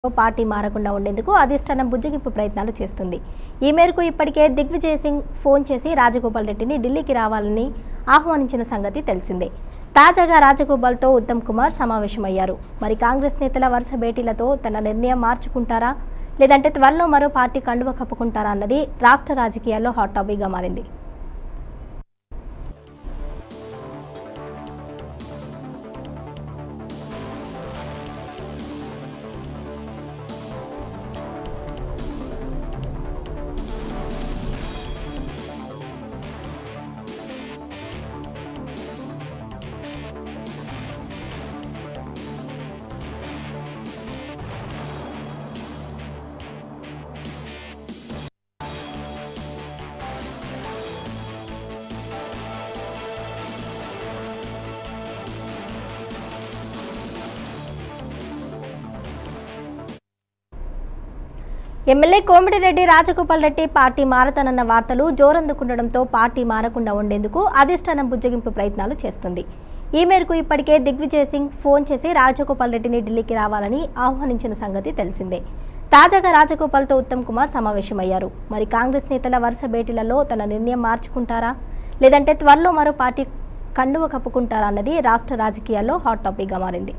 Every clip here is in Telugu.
పార్టీ మారకుండా ఉండేందుకు అధిష్టానం బుజ్జగింపు ప్రయత్నాలు చేస్తుంది ఈ మేరకు ఇప్పటికే దిగ్విజయ్ సింగ్ ఫోన్ చేసి రాజగోపాల్ రెడ్డిని ఢిల్లీకి రావాలని ఆహ్వానించిన సంగతి తెలిసిందే తాజాగా రాజగోపాల్తో ఉత్తమ్ కుమార్ సమావేశమయ్యారు మరి కాంగ్రెస్ నేతల వరుస భేటీలతో తన నిర్ణయం మార్చుకుంటారా లేదంటే త్వరలో మరో పార్టీ కండువ కప్పుకుంటారా అన్నది రాష్ట్ర రాజకీయాల్లో హాట్ టాపిక్గా మారింది ఎమ్మెల్యే కోమిటిరెడ్డి రాజగోపాల్ రెడ్డి పార్టీ మారతానన్న వార్తలు జోరందుకుండడంతో పార్టీ మారకుండా ఉండేందుకు అధిష్టానం బుజ్జగింపు ప్రయత్నాలు చేస్తుంది ఈ మేరకు ఇప్పటికే దిగ్విజయ్ సింగ్ ఫోన్ చేసి రాజగోపాల్ రెడ్డిని ఢిల్లీకి రావాలని ఆహ్వానించిన సంగతి తెలిసిందే తాజాగా రాజగోపాల్తో ఉత్తమ్ కుమార్ సమావేశమయ్యారు మరి కాంగ్రెస్ నేతల వరుస భేటీలలో తన నిర్ణయం మార్చుకుంటారా లేదంటే త్వరలో మరో పార్టీ కండువ కప్పుకుంటారా అన్నది రాష్ట్ర రాజకీయాల్లో హాట్ టాపిక్గా మారింది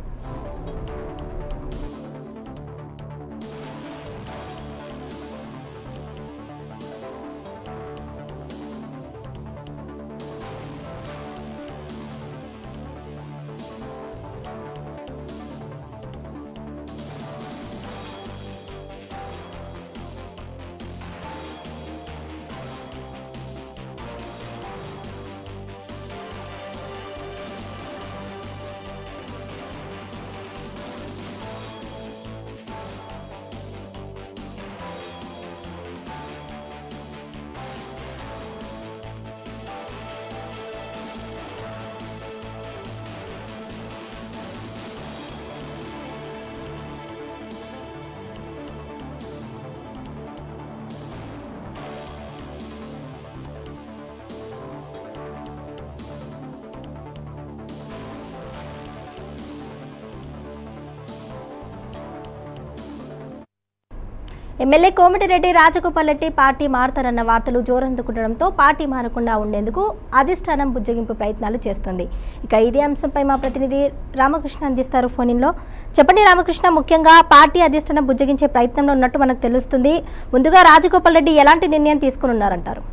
ఎమ్మెల్యే కోమటిరెడ్డి రాజగోపాల్ రెడ్డి పార్టీ మారతారన్న వార్తలు జోరందుకుండడంతో పార్టీ మారకుండా ఉండేందుకు అధిష్టానం బుజ్జగింపు ప్రయత్నాలు చేస్తుంది ఇక ఇదే అంశంపై మా ప్రతినిధి రామకృష్ణ అందిస్తారు ఫోన్లో చెప్పండి రామకృష్ణ ముఖ్యంగా పార్టీ అధిష్టానం బుజ్జగించే ప్రయత్నంలో ఉన్నట్టు మనకు తెలుస్తుంది ముందుగా రాజగోపాల్ రెడ్డి ఎలాంటి నిర్ణయం తీసుకుని ఉన్నారంటారు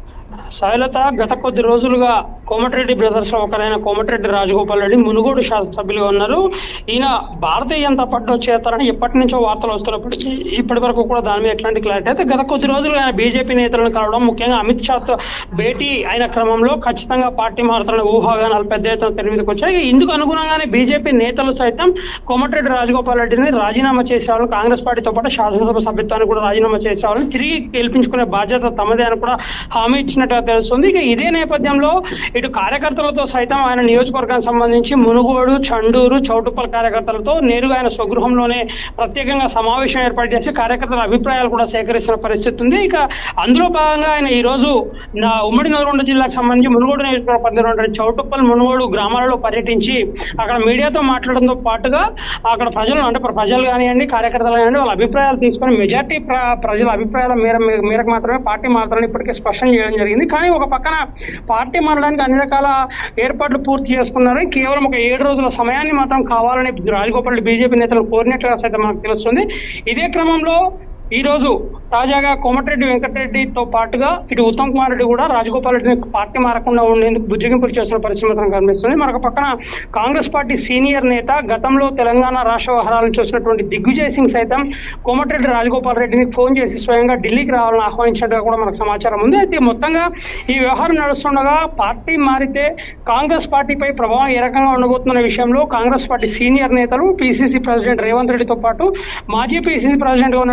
శైలత గత కొద్ది రోజులుగా కోమటిరెడ్డి బ్రదర్స్ లో ఒకరైన కోమటిరెడ్డి రాజగోపాల్ రెడ్డి మునుగోడు శాసనసభ్యులుగా ఉన్నారు ఈయన భారతీయ జనతా పార్టీలో చేస్తారని ఎప్పటి నుంచో వార్తలు వస్తున్నప్పటికీ ఇప్పటి వరకు కూడా దాని మీద ఎట్లాంటి క్లారిటీ అయితే గత కొద్ది రోజులుగా ఆయన బీజేపీ నేతలను కలవడం ముఖ్యంగా అమిత్ షాతో భేటీ అయిన క్రమంలో ఖచ్చితంగా పార్టీ మారుతారని ఊహాగానాలు పెద్ద ఎత్తున తెర మీదకి వచ్చాయి ఇందుకు అనుగుణంగానే బీజేపీ నేతలు సైతం కోమటిరెడ్డి రాజగోపాల్ రెడ్డిని రాజీనామా చేసేవాళ్ళు కాంగ్రెస్ పార్టీతో పాటు శాసనసభ సభ్యత్వాన్ని కూడా రాజీనామా చేసేవాళ్ళని తిరిగి గెలిపించుకునే బాధ్యత తమదే అని కూడా హామీ ఇచ్చినట్టుగా తెలుస్తుంది ఇక ఇదే నేపథ్యంలో ఇటు కార్యకర్తలతో సైతం ఆయన నియోజకవర్గానికి సంబంధించి మునుగోడు చండూరు చౌటుప్పల్ కార్యకర్తలతో నేరుగా ఆయన స్వగృహంలోనే ప్రత్యేకంగా సమావేశం ఏర్పాటు చేసి కార్యకర్తల అభిప్రాయాలు కూడా సేకరిస్తున్న పరిస్థితి ఉంది ఇక అందులో భాగంగా ఆయన ఈ రోజు నా ఉమ్మడి నల్గొండ జిల్లాకు సంబంధించి మునుగోడు నియోజకవర్గ పరిధిలో ఉన్నటువంటి చౌటుప్పల్ మునుగోడు గ్రామాలలో పర్యటించి అక్కడ మీడియాతో మాట్లాడడంతో పాటుగా అక్కడ ప్రజలు అంటే ప్రజలు కానివ్వండి కార్యకర్తలు కానివ్వండి వాళ్ళ అభిప్రాయాలు తీసుకొని మెజార్టీ ప్రజల అభిప్రాయాల మేర మేరకు మాత్రమే పార్టీ మాత్రమే ఇప్పటికే స్పష్టం చేయడం జరిగింది కానీ ఒక పక్కన పార్టీ మారడానికి అన్ని రకాల ఏర్పాట్లు పూర్తి చేసుకున్నారు కేవలం ఒక ఏడు రోజుల సమయాన్ని మాత్రం కావాలని రాజగోపాల్ రెడ్డి బీజేపీ నేతలు కోరినట్లుగా సైతం మనకు తెలుస్తుంది ఇదే క్రమంలో ఈ రోజు తాజాగా కోమటిరెడ్డి వెంకటరెడ్డితో పాటుగా ఇటు ఉత్తమ్ కుమార్ రెడ్డి కూడా రాజగోపాల్ రెడ్డిని పార్టీ మారకుండా ఉండేందుకు బుజ్జగింపులు చేస్తున్న పరిస్థితి మాత్రం కనిపిస్తుంది మరొక పక్కన కాంగ్రెస్ పార్టీ సీనియర్ నేత గతంలో తెలంగాణ రాష్ట్ర వ్యవహారాలను చూసినటువంటి దిగ్విజయ్ సింగ్ సైతం కోమటిరెడ్డి రాజగోపాల్ రెడ్డిని ఫోన్ చేసి స్వయంగా ఢిల్లీకి రావాలని ఆహ్వానించినట్టుగా కూడా మనకు సమాచారం ఉంది అయితే మొత్తంగా ఈ వ్యవహారం నడుస్తుండగా పార్టీ మారితే కాంగ్రెస్ పార్టీపై ప్రభావం ఏ రకంగా ఉండబోతున్న విషయంలో కాంగ్రెస్ పార్టీ సీనియర్ నేతలు పిసిసి ప్రెసిడెంట్ రేవంత్ రెడ్డితో పాటు మాజీ పిసిసి ప్రెసిడెంట్ గా ఉన్నటువంటి ఉత్తమ్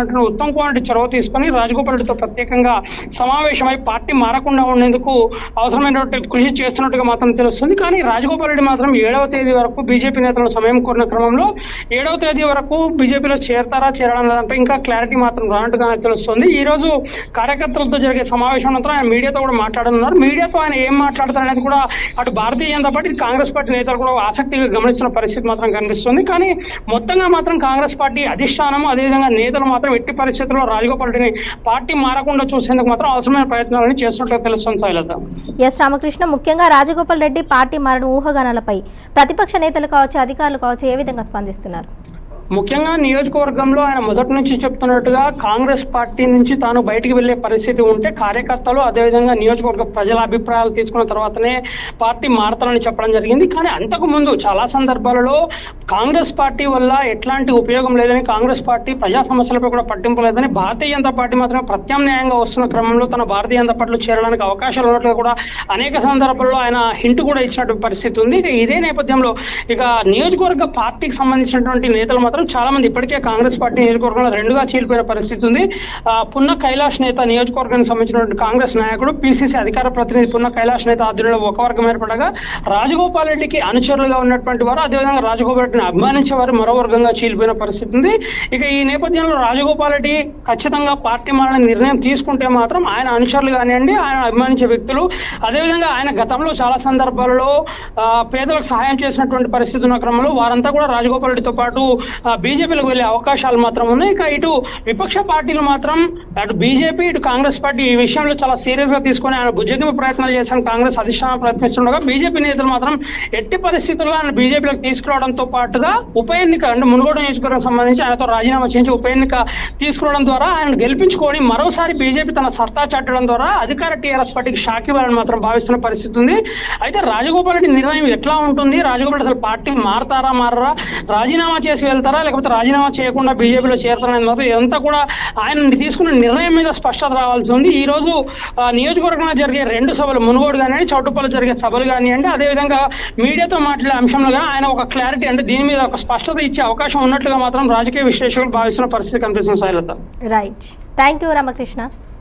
ఉత్తమ్ కుమార్ రెడ్డి చొరవ తీసుకొని రాజగోపాల్ రెడ్డితో ప్రత్యేకంగా సమావేశమై పార్టీ మారకుండా ఉండేందుకు అవసరమైనటువంటి కృషి చేస్తున్నట్టుగా మాత్రం తెలుస్తుంది కానీ రాజగోపాల్ రెడ్డి మాత్రం ఏడవ తేదీ వరకు బీజేపీ నేతల సమయం కోరిన క్రమంలో ఏడవ తేదీ వరకు బీజేపీలో చేరతారా చేరడం లేదంటే ఇంకా క్లారిటీ మాత్రం రానట్టుగానే తెలుస్తుంది ఈ రోజు కార్యకర్తలతో జరిగే సమావేశం అనంతరం ఆయన మీడియాతో కూడా మాట్లాడనున్నారు మీడియాతో ఆయన ఏం మాట్లాడతారు అనేది కూడా అటు భారతీయ జనతా పార్టీ ఇటు కాంగ్రెస్ పార్టీ నేతలు కూడా ఆసక్తిగా గమనిస్తున్న పరిస్థితి మాత్రం కనిపిస్తుంది కానీ మొత్తంగా మాత్రం కాంగ్రెస్ పార్టీ అధిష్టానం అదేవిధంగా నేతలు మాత్రం ఎట్టి పరిస్థితుల్లో రాజగోపాల్ రెడ్డిని పార్టీ మారకుండా చూసేందుకు మాత్రం అవసరమైన ప్రయత్నాలని చేస్తున్నట్టుగా తెలుస్తుంది శైలత ఎస్ రామకృష్ణ ముఖ్యంగా రాజగోపాల్ రెడ్డి పార్టీ మారడం ఊహాగానాలపై ప్రతిపక్ష నేతలు కావచ్చు అధికారులు కావచ్చు ఏ విధంగా స్పందిస్తున్నారు ముఖ్యంగా నియోజకవర్గంలో ఆయన మొదటి నుంచి చెప్తున్నట్టుగా కాంగ్రెస్ పార్టీ నుంచి తాను బయటికి వెళ్లే పరిస్థితి ఉంటే కార్యకర్తలు అదేవిధంగా నియోజకవర్గ ప్రజల అభిప్రాయాలు తీసుకున్న తర్వాతనే పార్టీ మారతారని చెప్పడం జరిగింది కానీ అంతకు ముందు చాలా సందర్భాలలో కాంగ్రెస్ పార్టీ వల్ల ఎట్లాంటి ఉపయోగం లేదని కాంగ్రెస్ పార్టీ ప్రజా సమస్యలపై కూడా పట్టింపు లేదని భారతీయ జనతా పార్టీ మాత్రమే ప్రత్యామ్నాయంగా వస్తున్న క్రమంలో తన భారతీయ జనతా పార్టీలో చేరడానికి అవకాశాలు ఉన్నట్లుగా కూడా అనేక సందర్భాల్లో ఆయన హింట్ కూడా ఇచ్చినటువంటి పరిస్థితి ఉంది ఇక ఇదే నేపథ్యంలో ఇక నియోజకవర్గ పార్టీకి సంబంధించినటువంటి నేతలు మాత్రం చాలా మంది ఇప్పటికే కాంగ్రెస్ పార్టీ నియోజకవర్గంలో రెండుగా చీలిపోయిన పరిస్థితి ఉంది ఆ, పున్న కైలాష్ నేత నియోజకవర్గానికి సంబంధించినటువంటి కాంగ్రెస్ నాయకుడు పిసిసి అధికార ప్రతినిధి పున్న కైలాష్ నేత ఆధ్వర్యంలో ఒక వర్గం ఏర్పడగా రాజగోపాల్ రెడ్డికి అనుచరులుగా ఉన్నటువంటి వారు అదేవిధంగా రాజగోపాల్ రెడ్డిని అభిమానించే వారు మరో వర్గంగా చీలిపోయిన పరిస్థితి ఉంది ఇక ఈ నేపథ్యంలో రాజగోపాల్ రెడ్డి ఖచ్చితంగా పార్టీ మారణ నిర్ణయం తీసుకుంటే మాత్రం ఆయన అనుచరులు కానివ్వండి ఆయన అభిమానించే వ్యక్తులు అదేవిధంగా ఆయన గతంలో చాలా సందర్భాలలో ఆ, పేదలకు సహాయం చేసినటువంటి పరిస్థితి ఉన్న క్రమంలో వారంతా కూడా రాజగోపాల్ రెడ్డితో పాటు బీజేపీలకు వెళ్ళే అవకాశాలు మాత్రం ఉన్నాయి ఇక ఇటు విపక్ష పార్టీలు మాత్రం అటు బీజేపీ ఇటు కాంగ్రెస్ పార్టీ ఈ విషయంలో చాలా సీరియస్ గా తీసుకొని ఆయన భుజగింపు ప్రయత్నాలు చేసిన కాంగ్రెస్ అధిష్టానం ప్రయత్నిస్తుండగా బీజేపీ నేతలు మాత్రం ఎట్టి పరిస్థితుల్లో ఆయన బీజేపీలోకి తీసుకురావడంతో పాటుగా ఉప ఎన్నిక అంటే మునుగోడు నియోజకవర్గం సంబంధించి ఆయనతో రాజీనామా చేయించి ఉప ఎన్నిక తీసుకురావడం ద్వారా ఆయన గెలిపించుకొని మరోసారి బీజేపీ తన సత్తా చాటడం ద్వారా అధికార టీఆర్ఎస్ పార్టీకి షాక్ ఇవ్వాలని మాత్రం భావిస్తున్న పరిస్థితి ఉంది అయితే రాజగోపాల్ రెడ్డి నిర్ణయం ఎట్లా ఉంటుంది రాజగోపాల్ రెడ్డి అసలు పార్టీ మారతారా మారరా రాజీనామా చేసి వెళ్తారా లేకపోతే రాజీనామా చేయకుండా బీజేపీలో చేరతారా అనేది మాత్రం ఇదంతా కూడా ఆయన తీసుకున్న నిర్ణయం మీద స్పష్టత రావాల్సి ఉంది ఈ రోజు ఆ, నియోజకవర్గంలో జరిగే రెండు సభలు మునుగోడు కానివ్వండి చౌటుప్పలు జరిగే సభలు కానివ్వండి అదేవిధంగా మీడియాతో మాట్లాడే అంశంలో కానీ ఆయన ఒక క్లారిటీ అంటే దీని మీద ఒక స్పష్టత ఇచ్చే అవకాశం ఉన్నట్లుగా మాత్రం రాజకీయ విశ్లేషకులు భావిస్తున్న పరిస్థితి కనిపిస్తుంది Sailatha right thank you Ramakrishna